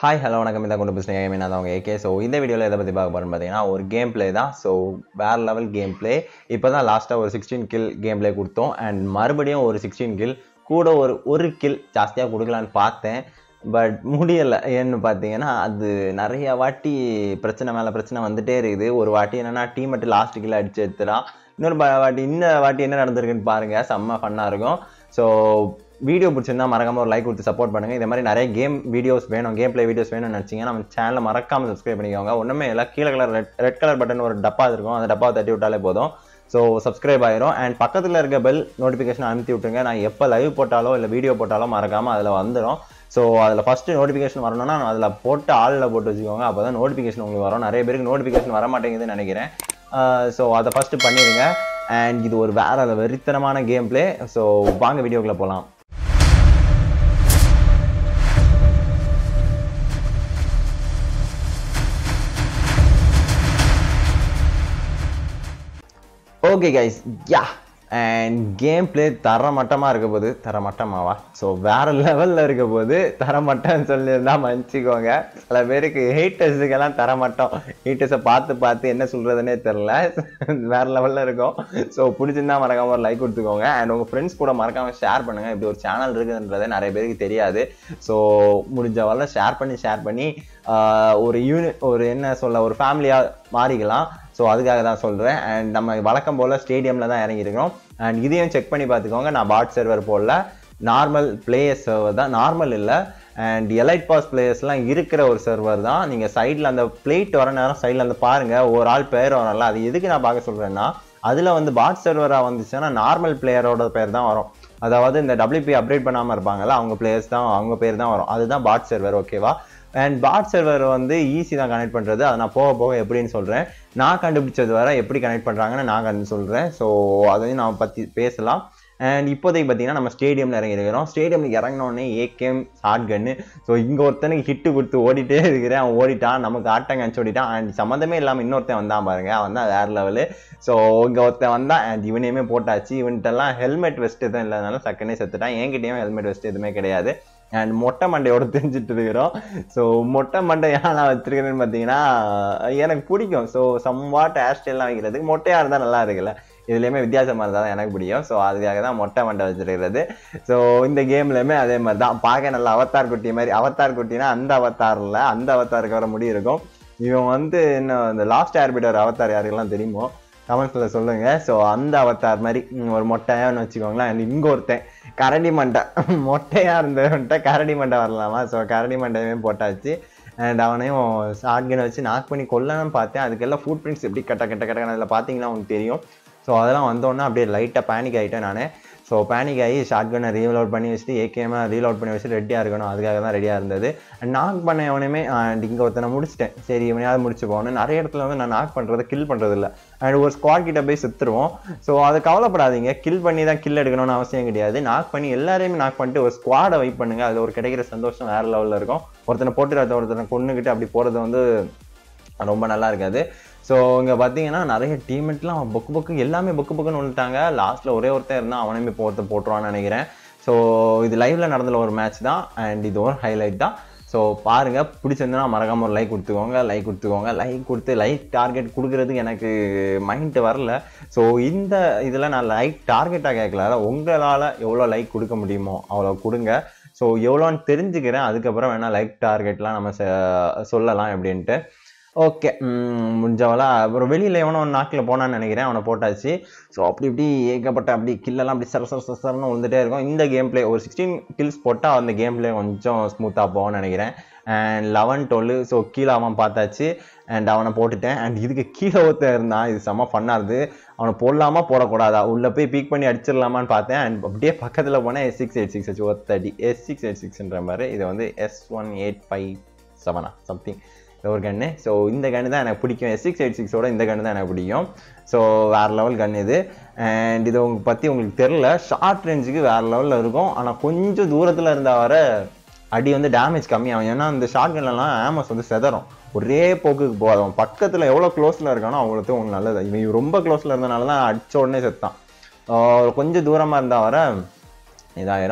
hi hello வணக்கம் இந்த கொண்டு பேசுகிறேன் கேம் நான் அவங்க ஏகே ஸோ இந்த வீடியோவில் எதை பற்றி பார்க்க போகிறோம்னு பார்த்தீங்கன்னா ஒரு கேம் ப்ளே தான் ஸோ வேறு லெவல் கேம் ப்ளே இப்போ தான் லாஸ்ட்டாக ஒரு சிக்ஸ்டீன் கில் கேம் ப்ளே கொடுத்தோம் அண்ட் மறுபடியும் ஒரு சிக்ஸ்டீன் கில் கூட ஒரு ஒரு கில் ஜாஸ்தியாக கொடுக்கலான்னு பார்த்தேன் பட் முடியலை ஏன்னு பார்த்தீங்கன்னா அது நிறைய வாட்டி பிரச்சனை மேலே பிரச்சனை வந்துட்டே இருக்குது ஒரு வாட்டி என்னென்னா டீம் மட்டும் லாஸ்ட் கில் அடிச்சு எடுத்துடான் இன்னொரு ப- வாட்டி இந்த வாட்டி என்ன நடந்திருக்குன்னு பாருங்கள் செம்ம ஃபன்னாக இருக்கும் ஸோ வீடியோ பிடிச்சிருந்தா மறக்காம ஒரு லைக் கொடுத்து சப்போர்ட் பண்ணுங்க இந்த மாதிரி நிறைய கேம் வீடியோஸ் வேணும் கேம் ப்ளே வீடியோஸ் வேணும்னு நினச்சிங்கன்னா நம்ம சேனலை மறக்காம சப்ஸ்கிரைப் பண்ணிக்கோங்க ஒன்றுமே இல்லை கீழே colour red red colour button ஒரு டப்பா இருக்கும் அந்த டப்பாவை தட்டி விட்டாலே போதும் ஸோ சப்ஸ்கிரைப் ஆயிரும் அண்ட் பக்கத்தில் இருக்க பெல் நோட்டிஃபிகேஷன் அனுப்பி விட்டுருங்க நான் எப்போ லைவ் போட்டாலோ இல்லை வீடியோ போட்டாலோ மறக்காமல் அதில் வந்துடும் ஸோ அதில் ஃபஸ்ட்டு நோட்டிஃபிகேஷன் வரணும்னா அதில் போட்டு ஆளில் போட்டு வச்சுக்கோங்க அப்போ தான் நோட்டிஃபிகேஷன் உங்களுக்கு வரும் நிறைய பேருக்கு நோட்டிஃபிகேஷன் வர மாட்டேங்குதுன்னு நினைக்கிறேன் ஸோ அதை ஃபஸ்ட்டு பண்ணிடுங்க அண்ட் இது ஒரு வேற வெறித்தனமான கேம் ப்ளே ஸோ வாங்க வீடியோக்குள்ளே போகலாம் okay guys yeah and game play தரமட்டமாக இருக்க போது தரமட்டமாவா ஸோ வேற லெவலில் இருக்க போது தரமட்டம்னு சொல்லியிருந்தா மன்னிச்சிக்கோங்க சில பேருக்கு ஹீட்டர்ஸுக்கெல்லாம் தரமட்டம் ஹீட்டர்ஸை பார்த்து பார்த்து என்ன சொல்கிறதுனே தெரில வேற லெவலில் இருக்கும் ஸோ பிடிச்சிருந்தா மறக்காம ஒரு லைக் கொடுத்துக்கோங்க அண்ட் உங்கள் ஃப்ரெண்ட்ஸ் கூட மறக்காம ஷேர் பண்ணுங்கள் இப்படி ஒரு சேனல் இருக்குதுன்றதே நிறைய பேருக்கு தெரியாது ஸோ முடிஞ்ச வரல ஷேர் பண்ணி ஷேர் பண்ணி ஆஹ், ஒரு யூனி ஒரு என்ன சொல்ல ஒரு ஃபேமிலியாக மாறிக்கலாம் ஸோ அதுக்காக தான் சொல்கிறேன் அண்ட் நம்ம வழக்கம் போல் ஸ்டேடியமில் தான் இறங்கியிருக்கிறோம் அண்ட் இதையும் செக் பண்ணி பார்த்துக்கோங்க நான் பாட் சர்வர் போடல நார்மல் பிளேயர்ஸ் சர்வர் தான் நார்மல் இல்லை அண்ட் எலைட் பாஸ் பிளேயர்ஸ்லாம் இருக்கிற ஒரு சர்வர் தான் நீங்கள் சைடில் அந்த பிளேட் வர நேரம் சைடில் அந்த பாருங்கள் ஒரு ஆள் பேர் வரல அது எதுக்கு நான் பார்க்க சொல்கிறேன்னா அதில் வந்து பாட் சர்வராக வந்துச்சுன்னா நார்மல் பிளேயரோட பேர் தான் வரும் அதாவது இந்த WP அப்டேட் பண்ணாமல் இருப்பாங்கல்ல அவங்க பிளேயர்ஸ் தான் அவங்க பேர் தான் வரும் அதுதான் பாட் சர்வர் ஓகேவா அண்ட் பாட் சர்வர் வந்து ஈஸி தான் கனெக்ட் பண்ணுறது அதை நான் போக போக எப்படின்னு சொல்கிறேன் நான் கண்டுபிடிச்சது வரை எப்படி கனெக்ட் பண்ணுறாங்கன்னு நான் கண்டு சொல்கிறேன் ஸோ அதையும் நான் பற்றி பேசலாம் அண்ட் இப்போதைக்கு பார்த்தீங்கன்னா நம்ம ஸ்டேடியமில் இறங்கியிருக்கிறோம் ஸ்டேடியமில் இறங்கினோடனே ஏகேம் ஷார்ட் கன்னு ஸோ இங்கே ஒருத்தனுக்கு ஹிட்டு கொடுத்து ஓடிட்டே இருக்கிறேன் அவன் ஓடிட்டான் நமக்கு ஆட்டங்கச்சு ஓடிட்டான் அண்ட் சம்மந்தமே இல்லாமல் இன்னொருத்தன் வந்தான் பாருங்க அவன் தான் வேறு லெவலு ஸோ இங்கே ஒருத்தன் வந்தான் அண்ட் இவனையுமே போட்டாச்சு இவன்ட்டெல்லாம் ஹெல்மெட் வெஸ்ட் எதுவும் இல்லாதனால சக்கனே செத்துட்டான் என்கிட்டயும் ஹெல்மெட் வெஸ்ட் எதுவுமே கிடையாது அண்ட் மொட்டை மண்டையோட தெரிஞ்சுட்டு இருக்கிறோம் ஸோ மொட்டை மண்டை ஏன் நான் வச்சிருக்கிறேன்னு பார்த்தீங்கன்னா எனக்கு பிடிக்கும் ஸோ சம்வாட் ஹேர் ஸ்டைல்லாம் வைக்கிறதுக்கு மொட்டையாக இருந்தால் நல்லா இருக்குல்ல இதுலேயுமே வித்தியாசமாக இருந்தால் தான் எனக்கு பிடிக்கும் ஸோ அதுக்காக தான் மொட்டை மண்டை வச்சிருக்கிறது ஸோ இந்த கேம்லையுமே அதே மாதிரி தான் பார்க்க நல்லா அவத்தார் குட்டி மாதிரி அவத்தார் குட்டினா அந்த அவத்தாரில் அந்த அவத்தாருக்கு வர முடி இருக்கும் இவன் வந்து என்ன இந்த லாஸ்ட் ஏர்பிட்டர் அவத்தார் யாருக்கெல்லாம் தெரியுமோ கமெண்ட்ஸில் சொல்லுங்க ஸோ அந்த அவத்தார் மாதிரி ம், ஒரு மொட்டையான்னு வச்சுக்கோங்களேன் and இங்க ஒருத்தன் கரடி மண்டை மொட்டையா இருந்தவன்ட்ட கரடி மண்டை வரலாமா ஸோ கரடி மண்டையுமே போட்டாச்சு அண்ட் அவனையும் ஷாட்கனை வச்சு நாக் பண்ணி கொல்லணும்னு பார்த்தேன் அதுக்கெல்லாம் ஃபுட் பிரிண்ட்ஸ் எப்படி கட்ட கட்ட கட்ட அதில் பார்த்தீங்கன்னா உங்களுக்கு தெரியும் ஸோ அதெல்லாம் வந்தோடனே அப்படியே லைட்டாக பேனிக் ஆகிட்டேன் நான் ஸோ பேனிக் ஆகி ஷார்ட் கன்னை ரீலோட் பண்ணி வச்சுட்டு ஏகேமா ரீலோட் பண்ணி வச்சுட்டு ரெடியாக இருக்கணும் அதுக்காக தான் ரெடியாக இருந்தது நாக் பண்ண எவனையுமே அண்ட் இங்கே ஒருத்தனை முடிச்சிட்டேன் சரி இவனையாவது முடிச்சு போகணும் நிறைய இடத்துல வந்து நான் நாக் பண்ணுறதை கில் பண்ணுறது இல்லை அண்ட் ஒரு ஸ்குவாட் கிட்ட போய் செத்துருவோம் ஸோ அது கவலைப்படாதீங்க கில் பண்ணி தான் கில் எடுக்கணும்னு அவசியம் கிடையாது நாக் பண்ணி எல்லாரையுமே நாக் பண்ணிட்டு ஒரு ஸ்குவாடை வெயிட் பண்ணுங்க அது ஒரு கிடைக்கிற சந்தோஷம் வேற லெவலில் இருக்கும் ஒருத்தனை போட்டு அதை ஒருத்தனை கொண்டுக்கிட்டு அப்படி போகிறது வந்து ரொம்ப நல்லா இருக்காது ஸோ இங்கே பார்த்தீங்கன்னா நிறைய டீமெட்லாம் பொக்கு பொக்கு எல்லாமே பொக்கு பொக்குன்னு வந்துட்டாங்க லாஸ்ட்டில் ஒரே ஒருத்தன் இருந்தால் அவனையுமே போர்த்து போட்டுருவான்னு நினைக்கிறேன் ஸோ இது லைவ்ல நடந்துல ஒரு மேட்ச் தான் அண்ட் இது ஒரு ஹைலைட் தான் ஸோ பாருங்க பிடிச்சிருந்தா மறக்காம ஒரு லைக் கொடுத்துக்கோங்க லைக் கொடுத்துக்கோங்க லைக் கொடுத்து லைக் டார்கெட் கொடுக்கறதுக்கு எனக்கு மைண்ட் வரல ஸோ இந்த இதில் நான் லைக் டார்கெட்டாக கேட்கல உங்களால் எவ்வளோ லைக் கொடுக்க முடியுமோ அவ்வளோ கொடுங்க ஸோ எவ்வளோன்னு தெரிஞ்சுக்கிறேன் அதுக்கப்புறம் வேணால் லைக் டார்கெட்லாம் நம்ம செ- சொல்லலாம் எப்படின்ட்டு ஓகே முடிஞ்சவளா அப்புறம் வெளியில் எவனோ ஒரு நாக்கில் போனான்னு நினைக்கிறேன் அவனை போட்டாச்சு ஸோ அப்படி இப்படி ஏகப்பட்ட அப்படி கில்லெல்லாம் அப்படி சர சர சர சரன்னு விழுந்துட்டே இருக்கும் இந்த கேம் ப்ளே ஒரு சிக்ஸ்டீன் கில்ஸ் போட்டால் அந்த கேம் ப்ளே கொஞ்சம் ஸ்மூத்தாக போகும்னு நினைக்கிறேன் அண்ட் லெவன் டுவெல் ஸோ கீழே அவன் பார்த்தாச்சு அண்ட் அவனை போட்டுட்டேன் அண்ட் இதுக்கு கீழே ஒருத்தன் இருந்தான் இது செம்ம ஃபன்னாக இருந்தது அவனை போடலாமா போடக்கூடாதா உள்ளே போய் பீக் பண்ணி அடிச்சிடலாமான்னு பார்த்தேன் அண்ட் அப்படியே பக்கத்தில் போனேன் எஸ் சிக்ஸ் எயிட் சிக்ஸ் வச்சு ஒத்தடி எஸ் சிக்ஸ் எயிட் சிக்ஸ்ன்ற மாதிரி இது வந்து எஸ் ஒன் எயிட் ஃபைவ் செவனா சம்திங் ஒரு கன்று ஸோ இந்த கன்று தான் எனக்கு பிடிக்கும் எஸ் சிக்ஸ் எயிட் சிக்ஸோட இந்த கன்று தான் எனக்கு பிடிக்கும் ஸோ வேறு லெவல் கன் இது அண்ட் இது உங்களுக்கு பற்றி உங்களுக்கு தெரில ஷார்ட் ரேஞ்சுக்கு வேறு லெவலில் இருக்கும் ஆனால் கொஞ்சம் தூரத்தில் இருந்தால் வர அடி வந்து டேமேஜ் கம்மியாகும் ஏன்னா இந்த ஷார்ட் கன்லலாம் ஆமஸ் வந்து செதறும் ஒரே போக்குக்கு போகாதவன் பக்கத்தில் எவ்வளோ க்ளோஸில் இருக்கானோ அவ்வளோத்தையும் உங்களுக்கு நல்லது இவன் ரொம்ப க்ளோஸில் இருந்தனால தான் அடிச்ச உடனே செத்தான் ஆஹ் கொஞ்சம் தூரமாக இருந்தால் வர இதாயிரும்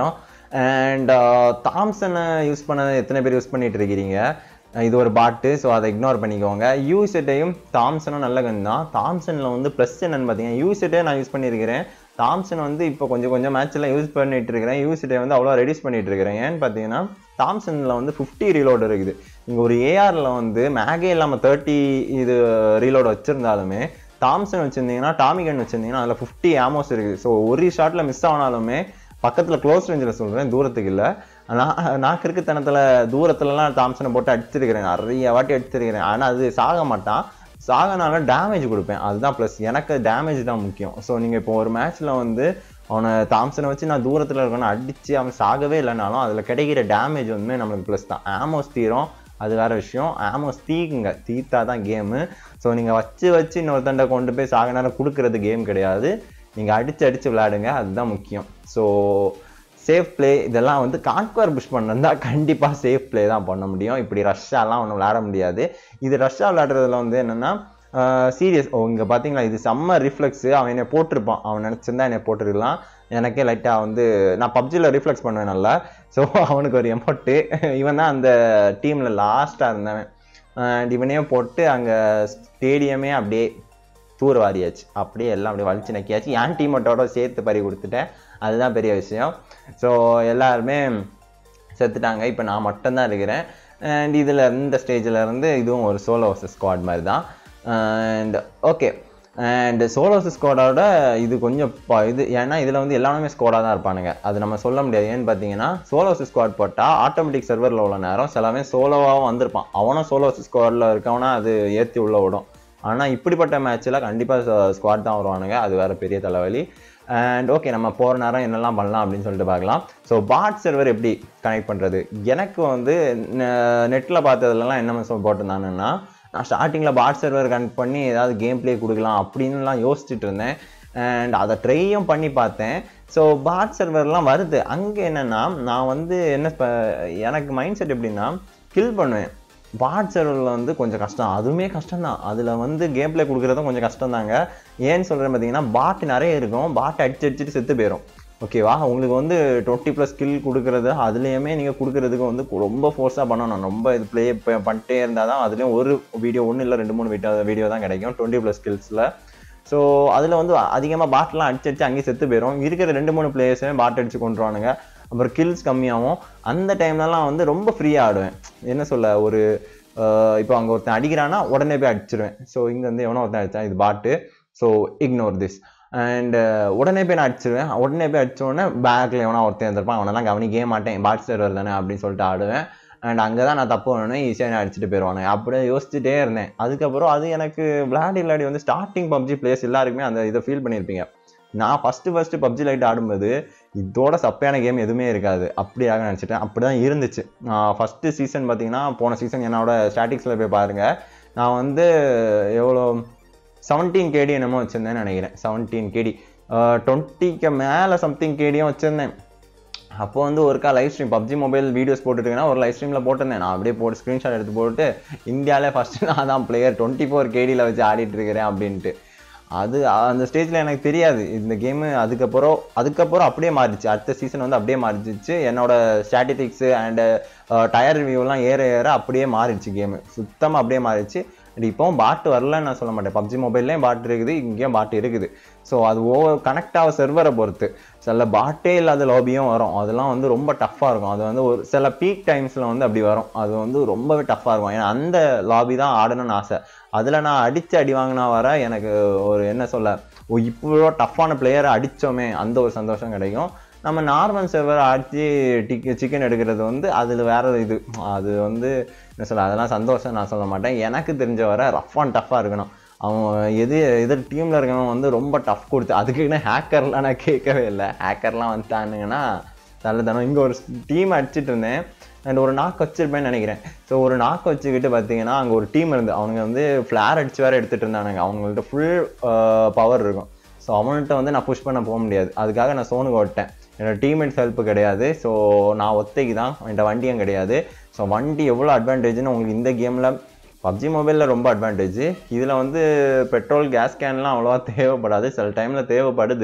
அண்ட் தாம்சனை யூஸ் பண்ண எத்தனை பேர் யூஸ் பண்ணிட்டு இருக்கிறீங்க அஹ் இது ஒரு பாட்டு ஸோ அதை இக்னோர் பண்ணிக்கோங்க யூசெட்டையும் தாம்சனும் நல்ல கன் தான் தாம்சனில் வந்து ப்ளஸ் என்னன்னு பார்த்தீங்கன்னா யூசெட்டே நான் யூஸ் பண்ணியிருக்கிறேன் தாம்சன் வந்து இப்போ கொஞ்சம் கொஞ்சம் மேட்ச்ல யூஸ் பண்ணிட்டு இருக்கிறேன் யூசிட்டை வந்து அவ்வளோ ரெடியூஸ் பண்ணிட்டு இருக்கிறேன் ஏன்னு பார்த்தீங்கன்னா தாம்சனில் வந்து ஃபிஃப்டி ரீலோடு இருக்குது இங்கே ஒரு ஏஆரில் வந்து மேகே இல்லாமல் தேர்ட்டி இது ரீலோடு வச்சுருந்தாலுமே தாம்சன் வச்சுருந்தீங்கன்னா டாமி கன் வச்சுருந்தீங்கன்னா அதில் ஃபிஃப்டி ஆமோஸ் இருக்குது ஸோ ஒரு ஷாட்டில் மிஸ் ஆனாலுமே பக்கத்தில் க்ளோஸ் ரேஞ்சில் சொல்கிறேன் தூரத்துக்கு இல்லை நான் நான் கிறுக்குத்தனத்தில் தூரத்துலலாம் தாம்சனை போட்டு அடிச்சிருக்கிறேன் நிறைய வாட்டி அடிச்சிருக்கிறேன் ஆனால் அது சாக மாட்டான் சாகனால டேமேஜ் கொடுப்பேன் அதுதான் ப்ளஸ் எனக்கு டேமேஜ் தான் முக்கியம் ஸோ நீங்கள் இப்போ ஒரு மேட்ச்சில் வந்து அவனை தாம்சனை வச்சு நான் தூரத்தில் இருக்கணும் அடித்து அவன் சாகவே இல்லைனாலும் அதில் கிடைக்கிற டேமேஜ் வந்து நம்மளுக்கு ப்ளஸ் தான் ஆமோஸ் தீரும் அது வேற விஷயம் ஆமோஸ் தீக்குங்க தீத்தா தான் கேமு ஸோ நீங்கள் வச்சு வச்சு இன்னொருத்தண்டை கொண்டு போய் சாக நேரம் கொடுக்கறது கேம் கிடையாது நீங்கள் அடித்து அடித்து விளையாடுங்க அதுதான் முக்கியம் ஸோ சேஃப் ப்ளே இதெல்லாம் வந்து கான்குவர் புஷ் பண்ணிருந்தா கண்டிப்பாக சேஃப் ப்ளே தான் பண்ண முடியும் இப்படி ரஷ்ஷாலாம் ஒன்றும் விளையாட முடியாது இது ரஷ்ஷா விளையாடுறதுல வந்து என்னென்னா சீரியஸ் ஓ இங்கே பார்த்தீங்களா இது செம்ம ரிஃப்ளெக்ஸு அவன் என்னை போட்டிருப்பான் அவன் நினச்சிருந்தா என்னை போட்டிருக்கலாம் எனக்கே லைட்டாக வந்து நான் பப்ஜியில் ரிஃப்ளெக்ஸ் பண்ணுவேன் நல்லா ஸோ அவனுக்கு ஒரு எமௌண்ட்டு இவன் தான் அந்த டீமில் லாஸ்ட்டாக இருந்தவன் அண்ட் இவனையும் போட்டு அங்கே ஸ்டேடியமே அப்படியே தூர் வாரியாச்சு அப்படியே எல்லாம் அப்படியே வலிச்சு நக்கியாச்சு என் டீமோட்டோட சேர்த்து பறி கொடுத்துட்டேன் அதுதான் பெரிய விஷயம் ஸோ எல்லாருமே செத்துட்டாங்க இப்போ நான் மட்டும்தான் இருக்கிறேன் அண்ட் இதில் இந்த ஸ்டேஜில் இருந்து இதுவும் ஒரு சோலோ ஸ்குவாட் மாதிரி தான் அண்ட் ஓகே அண்ட் சோலோஸ் ஸ்குவாடோட இது கொஞ்சம் ப- இது ஏன்னா இதில் வந்து எல்லாமே ஸ்குவாடாக தான் இருப்பானுங்க அது நம்ம சொல்ல முடியாது ஏன்னு பார்த்தீங்கன்னா சோலோஸ் ஸ்குவாட் போட்டால் ஆட்டோமேட்டிக் சர்வரில் உள்ள நேரம் சிலவே சோலோவாகவும் வந்திருப்பான் அவனும் சோலோஸ் ஸ்குவாடில் இருக்கவனா அது ஏற்றி உள்ள விடும் ஆனால் இப்படிப்பட்ட மேட்ச்சில் கண்டிப்பாக ஸ்குவாட் தான் வருவானுங்க அது வேற பெரிய தலைவலி அண்ட் ஓகே நம்ம போகிற நேரம் என்னெல்லாம் பண்ணலாம் அப்படின்னு சொல்லிட்டு பார்க்கலாம் ஸோ பாட் சர்வர் எப்படி கனெக்ட் பண்ணுறது எனக்கு வந்து நெட்டில் பார்த்ததுலலாம் என்ன மெசேஜ் போட்டிருந்தானுன்னா நான் ஸ்டார்டிங்கில் பாட் சர்வர் கனெக்ட் பண்ணி ஏதாவது கேம் ப்ளே கொடுக்கலாம் அப்படின்லாம் யோசிச்சுட்டு இருந்தேன் அண்ட் அதை ட்ரையும் பண்ணி பார்த்தேன் ஸோ பாட் சர்வர்லாம் வருது அங்கே என்னென்னா நான் வந்து என்ன ப- எனக்கு மைண்ட் செட் எப்படின்னா கில் பண்ணுவேன் பாட் சர்வரில் வந்து கொஞ்சம் கஷ்டம் அதுவுமே கஷ்டம் தான் அதில் வந்து கேம் ப்ளே கொடுக்குறதும் கொஞ்சம் கஷ்டம் தாங்க ஏன்னு சொல்கிறேன் பார்த்தீங்கன்னா பாட் நிறைய இருக்கும் பாட் அடிச்சு அடிச்சுட்டு செத்து போயிடும் ஓகேவா உங்களுக்கு வந்து டுவெண்ட்டி ப்ளஸ் ஸ்கில் கொடுக்குறது அதுலேயுமே நீங்கள் கொடுக்குறதுக்கு வந்து ரொம்ப ஃபோர்ஸாக பண்ணணும் ரொம்ப இது ப்ளே பண்ணிட்டே இருந்தால் தான் அதுலேயும் ஒரு வீடியோ ஒன்று இல்லை ரெண்டு மூணு வீடியோ வீடியோ தான் கிடைக்கும் டுவெண்ட்டி ப்ளஸ் ஸ்கில்ஸில் ஸோ அதில் வந்து அதிகமாக பாட்லாம் அடிச்சு அடிச்சு அங்கேயே செத்து போயிடும் இருக்கிற ரெண்டு மூணு பிளேயர்ஸுமே பாட் அடிச்சு கொண்டுருவானுங்க அப்புறம் கில்ஸ் கம்மியாகும் அந்த டைம்லலாம் வந்து ரொம்ப ஃப்ரீயாக ஆடுவேன் என்ன சொல்ல ஒரு அஹ், இப்போ அங்கே ஒருத்தன் அடிக்கிறான்னா உடனே போய் அடிச்சிருவேன் ஸோ இங்கே வந்து எவனோ ஒருத்தன் அடிச்சான் இது பாட்டு ஸோ இக்னோர் திஸ் அண்ட் உடனே போய் நான் அடிச்சிருவேன் உடனே போய் அடிச்ச உடனே பேக்கில் எவனா ஒருத்தன் இருந்திருப்பான் அவனெல்லாம் கவனிக்கவே மாட்டேன் பாட் சர்வர் தானே அப்படின்னு சொல்லிட்டு ஆடுவேன் அண்ட் அங்கே தான் நான் தப்பு பண்ணணும் ஈஸியாக நான் அடிச்சுட்டு போயிடுவானு அப்படியே யோசிச்சுட்டே இருந்தேன் அதுக்கப்புறம் அது எனக்கு விளையாடி விளையாடி வந்து ஸ்டார்டிங் பப்ஜி பிளேயர்ஸ் எல்லாருக்குமே அந்த இதை ஃபீல் பண்ணியிருப்பீங்க நான் ஃபஸ்ட்டு ஃபஸ்ட்டு பப்ஜி லைட் ஆடும்போது இதோட சப்பையான கேம் எதுவுமே இருக்காது அப்படியாக நினச்சிட்டேன் அப்படி தான் இருந்துச்சு நான் ஃபஸ்ட்டு சீசன் பார்த்தீங்கன்னா போன சீசன் என்னோட ஸ்டாட்டிக்ஸில் போய் பாருங்கள் நான் வந்து எவ்வளோ செவன்டீன் கேடி என்னமோ வச்சுருந்தேன்னு நினைக்கிறேன் செவன்டீன் கேடி டுவெண்ட்டிக்கு மேலே சம்திங் கேடியும் வச்சுருந்தேன் அப்போ வந்து ஒருக்கா live stream PUBG mobile videos போட்டுருக்கேன்னா ஒரு லைவ் ஸ்ட்ரீமில் போட்டிருந்தேன் நான் அப்படியே போட்டு ஸ்க்ரீன்ஷாட் எடுத்து போட்டு இந்தியாவிலே ஃபஸ்ட்டு நான் தான் பிளேயர் டுவெண்ட்டி ஃபோர் கேடியில் வச்சு ஆடிட்டு இருக்கிறேன் அப்படின்ட்டு அது அந்த ஸ்டேஜில் எனக்கு தெரியாது இந்த கேமு அதுக்கப்புறம் அதுக்கப்புறம் அப்படியே மாறிடுச்சு அடுத்த சீசன் வந்து அப்படியே மாறிடுச்சு என்னோட ஸ்டாட்டிஸ்டிக்ஸு அண்டு டயர் ரிவ்யூலாம் ஏற ஏற அப்படியே மாறிடுச்சு கேமு சுத்தமாக அப்படியே மாறிடுச்சு அண்ட் இப்போவும் பாட்டு வரலன்னு நான் சொல்ல மாட்டேன் பப்ஜி மொபைல்லையும் பாட்டு இருக்குது இங்கேயும் பாட்டு இருக்குது ஸோ அது ஓவர் கனெக்ட் ஆக சர்வரை பொறுத்து சில பாட்டே இல்லாத லாபியும் வரும் அதெல்லாம் வந்து ரொம்ப டஃப்பாக இருக்கும் அது வந்து ஒரு சில பீக் டைம்ஸில் வந்து அப்படி வரும் அது வந்து ரொம்பவே டஃப்பாக இருக்கும் ஏன்னா அந்த லாபி தான் ஆடணும்னு ஆசை அதில் நான் அடித்து அடி வாங்கினா வர எனக்கு ஒரு என்ன சொல்ல ஓ இவ்வளோ டஃப்பான பிளேயரை அடித்தோமே அந்த ஒரு சந்தோஷம் கிடைக்கும் நம்ம நார்மல் சர்வர் அடித்து டிக் சிக்கன் எடுக்கிறது வந்து அதில் வேற இது அது வந்து என்ன சொல்ல அதெல்லாம் சந்தோஷம் நான் சொல்ல மாட்டேன் எனக்கு தெரிஞ்ச வர ரஃப் அண்ட் டஃப்பாக இருக்கணும் அவன் எது எதிர் டீமில் இருக்கவன் வந்து ரொம்ப டஃப் கொடுத்து அதுக்குன்னு ஹேக்கர்லாம் நான் கேட்கவே இல்லை ஹேக்கர்லாம் வந்துட்டானுங்கன்னா நல்லதானோ இங்கே ஒரு டீம் அடிச்சிட்டு இருந்தேன் அண்ட் ஒரு நாக்கு வச்சிருப்பேன்னு நினைக்கிறேன் ஸோ ஒரு நாக்கு வச்சுக்கிட்டு பார்த்தீங்கன்னா அங்கே ஒரு டீம் இருந்து அவனுங்க வந்து ஃப்ளார் அடிச்சு வேற எடுத்துட்டு இருந்தானுங்க அவங்கள்ட்ட ஃபுல் பவர் இருக்கும் ஸோ அவன்கிட்ட வந்து நான் புஷ் பண்ண போக முடியாது அதுக்காக நான் சோனுக்கு ஓட்டேன் என்னோட டீம்மேட்ஸ் ஹெல்ப் கிடையாது ஸோ நான் ஒத்தைக்கு தான் என்கிட்ட வண்டியும் கிடையாது ஸோ வண்டி எவ்வளோ அட்வான்டேஜ்னு உங்களுக்கு இந்த கேமில் பப்ஜி மொபைலில் ரொம்ப அட்வான்டேஜ் இதில் வந்து பெட்ரோல் கேஸ் கேன்லாம் அவ்வளோவா தேவைப்படாது சில டைமில் தேவைப்படுது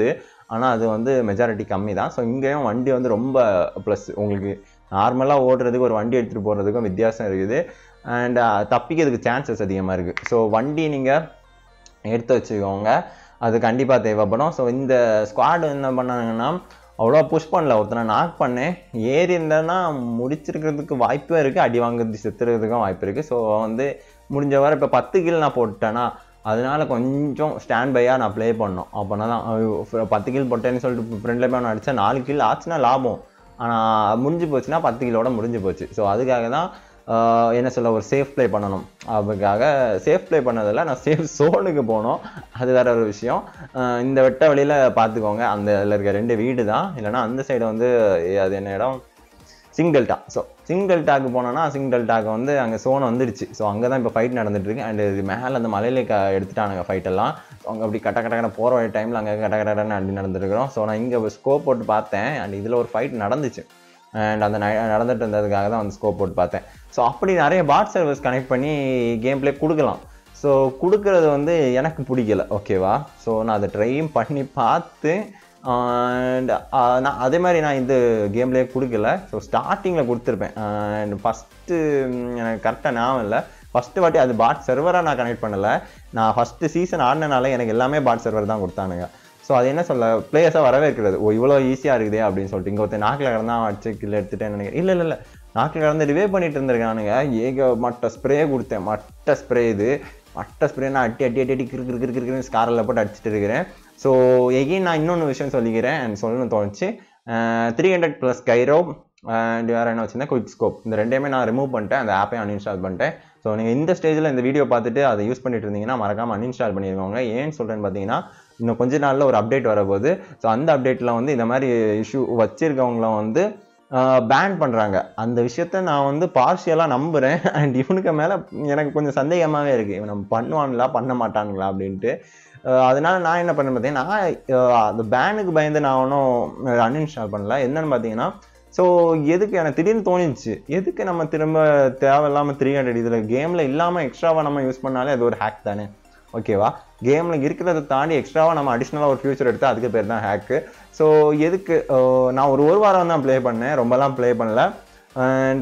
ஆனால் அது வந்து மெஜாரிட்டி கம்மி தான் ஸோ இங்கேயும் வண்டி வந்து ரொம்ப ப்ளஸ் உங்களுக்கு நார்மலாக ஓடுறதுக்கு ஒரு வண்டி எடுத்துகிட்டு போகிறதுக்கும் வித்தியாசம் இருக்குது அண்ட் தப்பிக்கிறதுக்கு சான்சஸ் அதிகமாக இருக்குது ஸோ வண்டி நீங்கள் எடுத்து வச்சுக்கோங்க அது கண்டிப்பாக தேவைப்படும் ஸோ இந்த ஸ்குவாட் என்ன பண்ணாங்கன்னா அவ்வளோ புஷ் பண்ணல ஒருத்தனை நாக் பண்ணேன் ஏறி இருந்தேன்னா முடிச்சிருக்கிறதுக்கு வாய்ப்பும் இருக்குது அடி வாங்குறது செத்துறதுக்கும் வாய்ப்பு இருக்குது ஸோ வந்து முடிஞ்ச வரை இப்போ பத்து கில் நான் போட்டேன்னா அதனால கொஞ்சம் ஸ்டாண்ட் பையாக நான் ப்ளே பண்ணோம் அப்போனா தான் ஐயோ, பத்து கில் போட்டேன்னு சொல்லிட்டு ஃப்ரெண்டில் போய் நான் அடித்தா நாலு கில் ஆச்சுன்னா லாபம் ஆனால் முடிஞ்சு போச்சுன்னா பத்து கிலோட முடிஞ்சு போச்சு ஸோ அதுக்காக தான் ஆஹ், என்ன சொல்ல ஒரு சேஃப் ப்ளே பண்ணணும் அதுக்காக சேஃப் ப்ளே பண்ணதில்ல நான் சேஃப் சோனுக்கு போனோம் அது வேற ஒரு விஷயம் ஆஹ், இந்த வெட்ட வழியில் பார்த்துக்கோங்க அந்த இதில் இருக்க ரெண்டு வீடு தான் இல்லைன்னா அந்த சைடு வந்து அது என்ன இடம் சிங் டெல்டா ஸோ சிங் டெல்டாக்கு போனோன்னா சிங் டெல்டாக்கு வந்து அங்கே சோன் வந்துடுச்சு ஸோ அங்கே தான் இப்போ ஃபைட் நடந்துட்டு இருக்கு அண்ட் இது மேலே அந்த மலையில க எடுத்துட்டானுங்க ஃபைட் எல்லாம் ஸோ அங்கே அப்படி கட்ட கட்ட கட்ட போகிற டைமில் அங்கே கட்ட கட்ட கடன்னு அப்படி நடந்துருக்கிறோம் ஸோ நான் இங்கே ஸ்கோப் போட்டு பார்த்தேன் அண்ட் இதில் ஒரு ஃபைட் நடந்துச்சு அண்ட் அந்த ந- நடந்துட்டு இருந்ததுக்காக தான் வந்து ஸ்கோப் போட்டு பார்த்தேன் ஸோ அப்படி நிறைய பாட் சர்வீஸ் கனெக்ட் பண்ணி கேம் ப்ளே கொடுக்கலாம் ஸோ கொடுக்கறது வந்து எனக்கு பிடிக்கல ஓகேவா ஸோ நான் அதை ட்ரையும் பண்ணி பார்த்து அண்ட் நான் அதே மாதிரி நான் இந்த கேம்லேயே கொடுக்கல ஸோ ஸ்டார்டிங்கில் கொடுத்துருப்பேன் அண்ட் ஃபஸ்ட்டு எனக்கு கரெக்டாக ஞாபகம் இல்லை ஃபஸ்ட்டு வாட்டி அது பாட் சர்வராக நான் கனெக்ட் பண்ணலை நான் ஃபஸ்ட்டு சீசன் ஆடினனால எனக்கு எல்லாமே பாட் சர்வர் தான் கொடுத்தானுங்க ஸோ அது என்ன சொல்ல பிளேயர்ஸாக வரவேற்கிறது ஓ இவ்வளோ ஈஸியாக இருக்குதே அப்படின்னு சொல்லிட்டு இங்கே ஒருத்தர் நாக்கில் கிடந்தா அடிச்சு கில் எடுத்துட்டேன்னு நினைக்கிறேன் இல்லை இல்லை இல்லை நாக்கில் கிடந்து ரிவே பண்ணிட்டு இருந்திருக்கானுங்க ஏக மட்ட ஸ்ப்ரே கொடுத்தேன் மட்ட ஸ்ப்ரே இது மட்ட ஸ்ப்ரே நான் அட்டி அட்டி அட்டி அட்டி கிறு கிறு கிறு கிறுன்னு ஸ்காரில் போட்டு அடிச்சிட்டு இருக்கிறேன் ஸோ எகெயின் நான் இன்னொன்று விஷயம் சொல்லிக்கிறேன் and சொல்லணும்னு தோணுச்சு three hundred plus gyro and வேறு என்ன வச்சுருந்தேன் குயிக் ஸ்கோப் இந்த ரெண்டையுமே நான் ரிமூவ் பண்ணிட்டேன் அந்த ஆப்பையும் அன்இன்ஸ்டால் பண்ணிட்டேன் ஸோ நீங்கள் இந்த ஸ்டேஜில் இந்த வீடியோ பார்த்துட்டு அதை யூஸ் பண்ணிட்டு இருந்தீங்கன்னா மறக்காமல் அன்இன்ஸ்டால் பண்ணிருக்கோங்க ஏன்னு சொல்கிறேன்னு பார்த்தீங்கன்னா இன்னும் கொஞ்ச நாளில் ஒரு அப்டேட் வரப்போகுது ஸோ அந்த அப்டேட்டில் வந்து இந்த மாதிரி இஷ்யூ வச்சிருக்கவங்கள வந்து பேன் பண்ணுறாங்க அந்த விஷயத்த நான் வந்து பார்ஷியலாக நம்புகிறேன் அண்ட் இவனுக்கு மேலே எனக்கு கொஞ்சம் சந்தேகமாகவே இருக்குது இவன் நம்ம பண்ணுவானுங்களா பண்ண மாட்டானுங்களா அப்படின்ட்டு அஹ் அதனால நான் என்ன பண்ணேன் பார்த்தீங்கன்னா நான் அஹ் அந்த பேனுக்கு பயந்து நான் ஒன்றும் அன்இன்ஸ்டால் பண்ணல என்னன்னு பார்த்தீங்கன்னா ஸோ எதுக்கு எனக்கு திடீர்னு தோணிச்சு எதுக்கு நம்ம திரும்ப தேவையில்லாமல் த்ரீ ஹண்ட்ரட் இதில் கேமில் இல்லாமல் எக்ஸ்ட்ராவாக நம்ம யூஸ் பண்ணாலே அது ஒரு ஹேக் தானே ஓகேவா கேமில் இருக்கிறத தாண்டி எக்ஸ்ட்ராவாக நம்ம அடிஷ்னலாக ஒரு ஃபியூச்சர் எடுத்து அதுக்கு பேர் தான் ஹேக்கு ஸோ எதுக்கு அஹ் நான் ஒரு ஒரு வாரம் தான் ப்ளே பண்ணேன் ரொம்பலாம் ப்ளே பண்ணல அண்ட்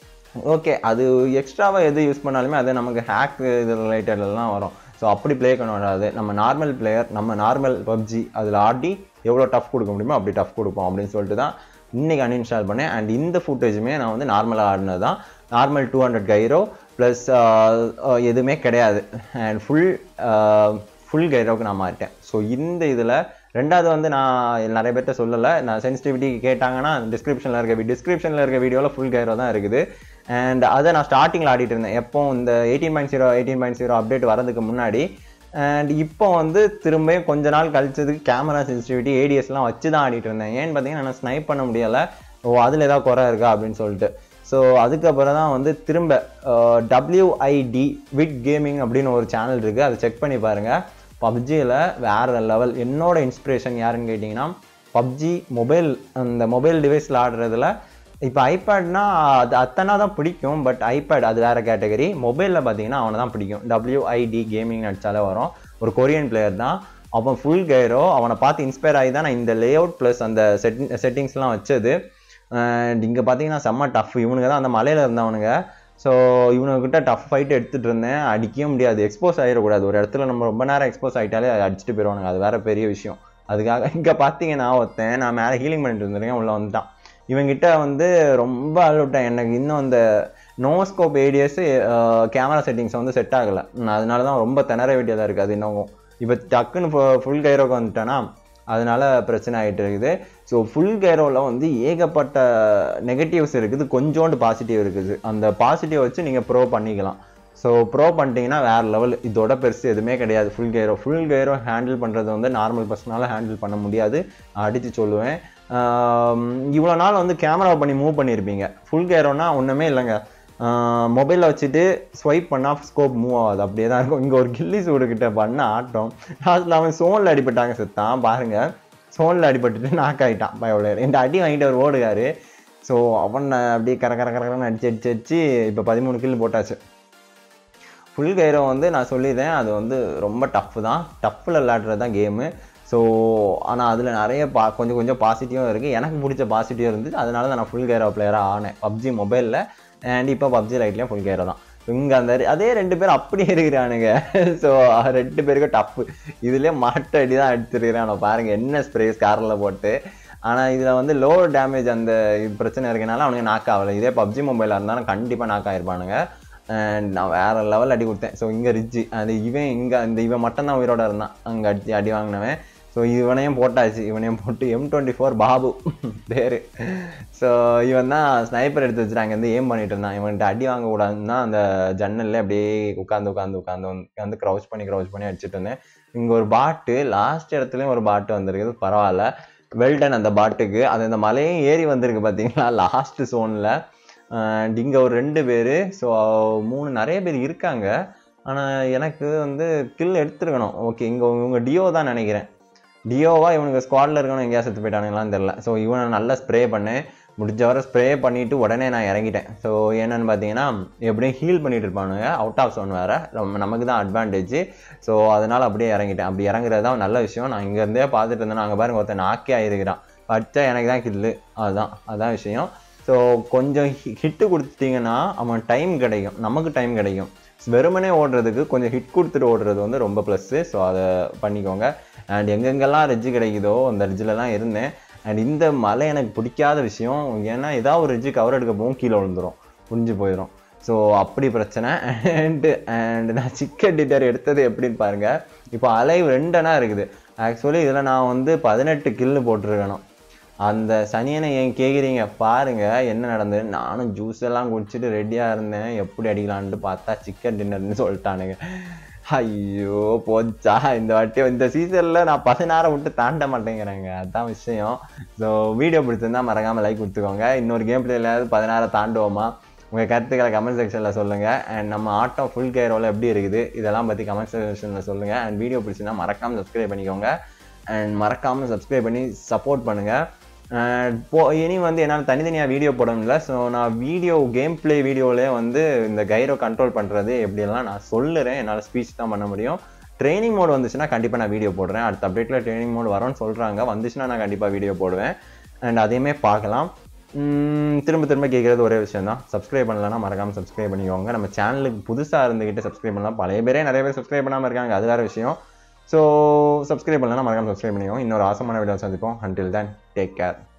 ஓகே அது எக்ஸ்ட்ராவாக எது யூஸ் பண்ணாலுமே அது நமக்கு ஹேக் இது ரிலேட்டட்லாம் வரும் ஸோ அப்படி ப்ளே பண்ண வராது நம்ம நார்மல் பிளேயர் நம்ம நார்மல் பப்ஜி அதில் ஆடி எவ்வளோ டஃப் கொடுக்க முடியுமோ அப்படி டஃப் கொடுப்போம் அப்படின்னு சொல்லிட்டு தான் இன்னைக்கு அன்இன்ஸ்டால் பண்ணேன் அண்ட் இந்த ஃபுட்டேஜுமே நான் வந்து நார்மலாக ஆடினது தான் normal two hundred gyro plus எதுவுமே கிடையாது அண்ட் ஃபுல் ஃபுல் கைரோவுக்கு நான் மாறிட்டேன் ஸோ இந்த இதில் ரெண்டாவது வந்து நான் நிறைய பேர்ட்ட சொல்லலை நான் சென்சிட்டிவிட்டி கேட்டாங்கன்னா டிஸ்கிரிப்ஷனில் இருக்க டிஸ்கிரிப்ஷனில் இருக்க வீடியோவில் ஃபுல் கைரோ தான் இருக்குது அண்ட் அதை நான் ஸ்டார்டிங்கில் ஆடிட்டு இருந்தேன் எப்போ இந்த eighteen point zero eighteen point zero update வரதுக்கு முன்னாடி அண்ட் இப்போ வந்து திரும்ப கொஞ்ச நாள் கழிச்சதுக்கு கேமரா சென்சிட்டிவிட்டி ஏடிஎஸ்லாம் வச்சு தான் ஆடிட்டு இருந்தேன் ஏன்னு பார்த்தீங்கன்னா நான் ஸ்னைப் பண்ண முடியலை ஓ அதில் ஏதாவது குறை இருக்கா அப்படின்னு சொல்லிட்டு ஸோ அதுக்கப்புறம் தான் வந்து திரும்ப டபிள்யூஐடி விட் கேமிங் அப்படின்னு ஒரு சேனல் இருக்குது அதை செக் பண்ணி பாருங்கள் பப்ஜியில் வேறு லெவல் என்னோட இன்ஸ்பிரேஷன் யாருன்னு கேட்டிங்கன்னா பப்ஜி மொபைல் அந்த மொபைல் டிவைஸில் ஆடுறதுல இப்போ ஐபேட்னா அது அத்தனை தான் பிடிக்கும் பட் ஐபேட் அது வேறு கேட்டகரி மொபைலில் பார்த்தீங்கன்னா அவனை தான் பிடிக்கும் டபிள்யூஐடி கேமிங் அடிச்சாலே வரும் ஒரு கொரியன் பிளேயர் தான் அவன் ஃபுல் கைரோ அவனை பார்த்து இன்ஸ்பயர் ஆகி தான் நான் இந்த லே அவுட் ப்ளஸ் அந்த செட் செட்டிங்ஸ்லாம் வச்சது அண்ட் இங்கே பார்த்தீங்கன்னா செம்ம டஃப் இவனுங்க தான் அந்த மலையில் இருந்தவனுங்க ஸோ இவனுக்கிட்ட டஃப் ஃபைட் எடுத்துகிட்டு இருந்தேன் அடிக்கவே முடியாது எக்ஸ்போஸ் ஆகிடக்கூடாது ஒரு இடத்துல நம்ம ரொம்ப நேரம் எக்ஸ்போஸ் ஆகிட்டாலே அதை அடிச்சுட்டு போயிடுவானுங்க அது வேற பெரிய விஷயம் அதுக்காக இங்கே பார்த்தீங்கன்னா ஒருத்தன் நான் மேலே ஹீலிங் பண்ணிட்டு இருந்திருக்கேன் உள்ளே வந்துட்டான் இவங்கிட்ட வந்து ரொம்ப அழுவிட்டேன் எனக்கு இன்னும் அந்த நோஸ்கோப் ஏடிஎஸ் கேமரா செட்டிங்ஸ் வந்து செட் ஆகலை அதனால தான் ரொம்ப திணற வேண்டியதாக இருக்குது அது இன்னும் இப்போ டக்குன்னு ஃபுல் கைரோக்கு வந்துட்டேன்னா அதனால பிரச்சனை ஆகிட்டு இருக்குது ஸோ ஃபுல் கைரோவில் வந்து ஏகப்பட்ட நெகட்டிவ்ஸ் இருக்குது கொஞ்சோண்டு பாசிட்டிவ் இருக்குது அந்த பாசிட்டிவ் வச்சு நீங்கள் ப்ரோ பண்ணிக்கலாம் ஸோ ப்ரோ பண்ணிட்டீங்கன்னா வேறு லெவல் இதோட பெருசு எதுவுமே கிடையாது full gyro full gyro handle பண்ணுறது வந்து நார்மல் பர்சனால் ஹேண்டில் பண்ண முடியாது அடித்து சொல்லுவேன் இவ்வளோ நாள் வந்து கேமரா பண்ணி மூவ் பண்ணியிருப்பீங்க ஃபுல் கைரோனா ஒன்றுமே இல்லைங்க மொபைலில் வச்சுட்டு ஸ்வைப் பண்ணால் ஸ்கோப் மூவ் ஆகாது அப்படியே தான் இருக்கும் இங்கே ஒரு கில்லி சூடுக்கிட்ட பண்ண ஆட்டம் லாஸ்ட்டில் அவன் சோனில் அடிபட்டாங்க செத்தான் பாருங்கள் சோனில் அடிபட்டுட்டு நாக் ஆகிட்டான் பயவுடையர் ரெண்டு அடி வாங்கிட்டு அவர் ஓடுகாரு ஸோ அவன் அப்படியே கர கர கரன்னு அடிச்சு அடிச்சு அடிச்சு இப்போ பதிமூணு கில் போட்டாச்சு ஃபுல் கைரோ வந்து நான் சொல்லிடுறேன் அது வந்து ரொம்ப டஃப் தான் டஃப்பில் விளையாடுறது தான் கேமு ஸோ ஆனால் அதில் நிறைய பா கொஞ்சம் கொஞ்சம் பாசிட்டிவும் இருக்குது எனக்கு பிடிச்ச பாசிட்டிவ் இருந்துச்சு அதனால தான் நான் ஃபுல் கேரோ பிளேயராக ஆனேன் பப்ஜி மொபைலில் அண்ட் இப்போ பப்ஜி லைட்லேயும் ஃபுல் கேரோ தான் இங்கே அந்த அதே ரெண்டு பேரும் அப்படியே இருக்கிறானுங்க ஸோ ரெண்டு பேருக்கும் டப்பு இதுலேயே மாட்டு அடி தான் அடிச்சிருக்கிறான் பாருங்க என்ன ஸ்ப்ரே ஸ்காரில் போட்டு ஆனால் இதில் வந்து லோ டேமேஜ் அந்த இது பிரச்சனை இருக்கனால அவனுக்கு நாக் ஆகலை இதே பப்ஜி மொபைலாக இருந்தாலும் கண்டிப்பாக நாக் ஆயிருப்பானுங்க அண்ட் நான் வேற லெவல் அடி கொடுத்தேன் ஸோ இங்கே ரிட்ஜி அது இவன் இங்கே அந்த இவன் மட்டும் தான் உயிரோட இருந்தான் அங்கே அடி அடி வாங்கினவன் ஸோ இவனையும் போட்டாச்சு இவனையும் போட்டு எம் டுவெண்ட்டி ஃபோர் பாபு பேர் ஸோ இவன் தான் ஸ்னைப்பர் எடுத்து வச்சுட்டு அங்கேருந்து ஏம் பண்ணிட்டு இருந்தான் இவன்கிட்ட அடி வாங்கக்கூடாதுன்னு தான் அந்த ஜன்னல்ல அப்படியே உட்காந்து உட்காந்து உட்காந்து வந்து க்ரௌச் பண்ணி க்ரௌச் பண்ணி அடிச்சுட்டு இருந்தேன் இங்கே ஒரு பாட்டு லாஸ்ட் இடத்துலையும் ஒரு பாட்டு வந்திருக்குது பரவாயில்ல வெல்டன் அந்த பாட்டுக்கு அது அந்த மலையும் ஏறி வந்திருக்கு பார்த்தீங்களா லாஸ்ட் சோனில் இங்கே ஒரு ரெண்டு பேர் ஸோ மூணு நிறைய பேர் இருக்காங்க ஆனால் எனக்கு வந்து கில் எடுத்துருக்கணும் ஓகே இங்கே இவங்க டியோ தான் நினைக்கிறேன் டியோவா இவனுக்கு ஸ்குவாடில் இருக்கணும் எங்கேயா செத்து போயிட்டானுங்களான்னு தெரில ஸோ இவனை நல்லா ஸ்ப்ரே பண்ணேன் முடிஞ்ச வரை ஸ்ப்ரே பண்ணிவிட்டு உடனே நான் இறங்கிட்டேன் ஸோ என்னென்னு பார்த்தீங்கன்னா எப்படியும் ஹீல் பண்ணிட்டு இருப்பானுங்க அவுட் ஆஃப் சோன் வேறு ரொம்ப நமக்கு தான் அட்வான்டேஜ் ஸோ அதனால் அப்படியே இறங்கிட்டேன் அப்படி இறங்குறது தான் நல்ல விஷயம் நான் இங்கேருந்தே பார்த்துட்டு இருந்தேன் அங்கே பாருங்க ஒருத்தன் நாக்கே ஆயிருக்கிறான் பச்சா எனக்கு தான் கில்லு அதுதான் அதுதான் விஷயம் ஸோ கொஞ்சம் ஹிட்டு கொடுத்துட்டிங்கன்னா அவன் டைம் கிடைக்கும் நமக்கு டைம் கிடைக்கும் வெறுமனே ஓடுறதுக்கு கொஞ்சம் ஹிட் கொடுத்துட்டு ஓடுறது வந்து ரொம்ப ப்ளஸ்ஸு ஸோ அதை பண்ணிக்கோங்க அண்ட் எங்கெங்கெல்லாம் ரெஜ்ஜு கிடைக்குதோ அந்த ரெஜ்ஜில் தான் இருந்தேன் அண்ட் இந்த மலை எனக்கு பிடிக்காத விஷயம் ஏன்னா ஏதாவது ஒரு ரெஜ்ஜு கவர் எடுக்க போகும் கீழே விழுந்துரும் புரிஞ்சு போயிடும் ஸோ அப்படி பிரச்சனை அண்டு அண்ட் நான் சிக்கன் டின்னர் எடுத்தது எப்படின்னு பாருங்க இப்போ அலைவ் ரெண்டனா இருக்குது ஆக்சுவலி இதில் நான் வந்து பதினெட்டு கில்லு போட்டிருக்கணும் அந்த சனியனை ஏன் கேட்குறீங்க பாருங்க என்ன நடந்தது நானும் ஜூஸ் எல்லாம் குடிச்சிட்டு ரெடியாக இருந்தேன் எப்படி அடிக்கலான்ட்டு பார்த்தா சிக்கன் டின்னர்னு சொல்லிட்டானுங்க ஐயோ போச்சா இந்த வாட்டி இந்த சீசனில் நான் பதினாறை விட்டு தாண்ட மாட்டேங்கிறேங்க அதான் விஷயம் ஸோ வீடியோ பிடிச்சிருந்தா மறக்காமல் லைக் கொடுத்துக்கோங்க இன்னொரு கேம் பிளேயாவது பதினாறை தாண்டுவோமா உங்கள் கருத்துக்களை கமெண்ட் செக்ஷனில் சொல்லுங்கள் அண்ட் நம்ம ஆட்டம் ஃபுல் கேரோவில் எப்படி இருக்குது இதெல்லாம் பற்றி கமெண்ட் செக்ஷனில் சொல்லுங்கள் அண்ட் வீடியோ பிடிச்சிருந்தா மறக்காமல் சப்ஸ்கிரைப் பண்ணிக்கோங்க அண்ட் மறக்காமல் சப்ஸ்கிரைப் பண்ணி சப்போர்ட் பண்ணுங்கள் போ இனி வந்து என்னால் தனித்தனியாக வீடியோ போட முடியல ஸோ நான் வீடியோ கேம் பிளே வீடியோவிலே வந்து இந்த கைரோ கண்ட்ரோல் பண்ணுறது எப்படியெல்லாம் நான் சொல்லுறேன் என்னால் ஸ்பீச் தான் பண்ண முடியும் ட்ரைனிங் மோட் வந்துச்சுன்னா கண்டிப்பாக நான் வீடியோ போடுறேன் அடுத்த அப்டேட்டில் ட்ரைனிங் மோட் வரும்னு சொல்கிறாங்க வந்துச்சுன்னா நான் கண்டிப்பாக வீடியோ போடுவேன் அண்ட் அதையுமே பார்க்கலாம் திரும்ப திரும்ப கேட்குறது ஒரே விஷயம் தான் சப்ஸ்கிரைப் பண்ணலன்னா மறக்காமல் சப்ஸ்கிரைப் பண்ணிக்கோங்க நம்ம சேனலுக்கு புதுசாக இருந்துக்கிட்டு சப்ஸ்கிரைப் பண்ணலாம் பழைய பேரே நிறைய பேர் சப்ஸ்கிரைப் பண்ணாமல் இருக்காங்க அது வேறு விஷயம் ஸோ சப்ஸ்கிரைப் பண்ணலன்னா மறக்காமல் சப்ஸ்கிரைப் பண்ணிக்கோங்க இன்னொரு ஆசமான வீடியோ சந்திப்போம் அன்டில் தென் டேக் கேர்